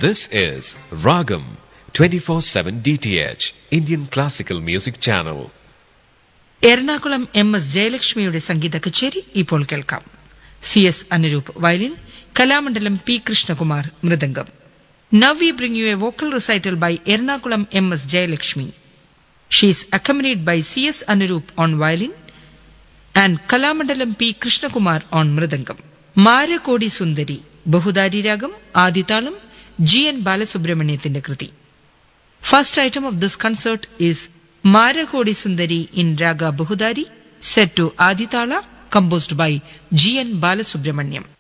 This is Ragam 24/7 DTH Indian Classical Music Channel. Ernakulam M S ജയലക്ഷ്മിയുടെ സംഗീത കച്ചേരി ഇപ്പോൾ കേൾക്കാം C S Anuroop violin Kalamandalam P Krishnakumar mridangam now we bring you a vocal recital by Ernakulam M S Jayalakshmi she's accompanied by C S Anuroop on violin and Kalamandalam P Krishnakumar on mridangam മാരകോടി സുന്ദരി ബഹുദാരി രാഗം ആദിതാളം G N ബാലസുബ്രഹ്മണ്യത്തിന്റെ കൃതി First item of this concert is Marakodi Sundari in Raga Bahudari, set to Aditala, composed by G. N. Balasubramaniam.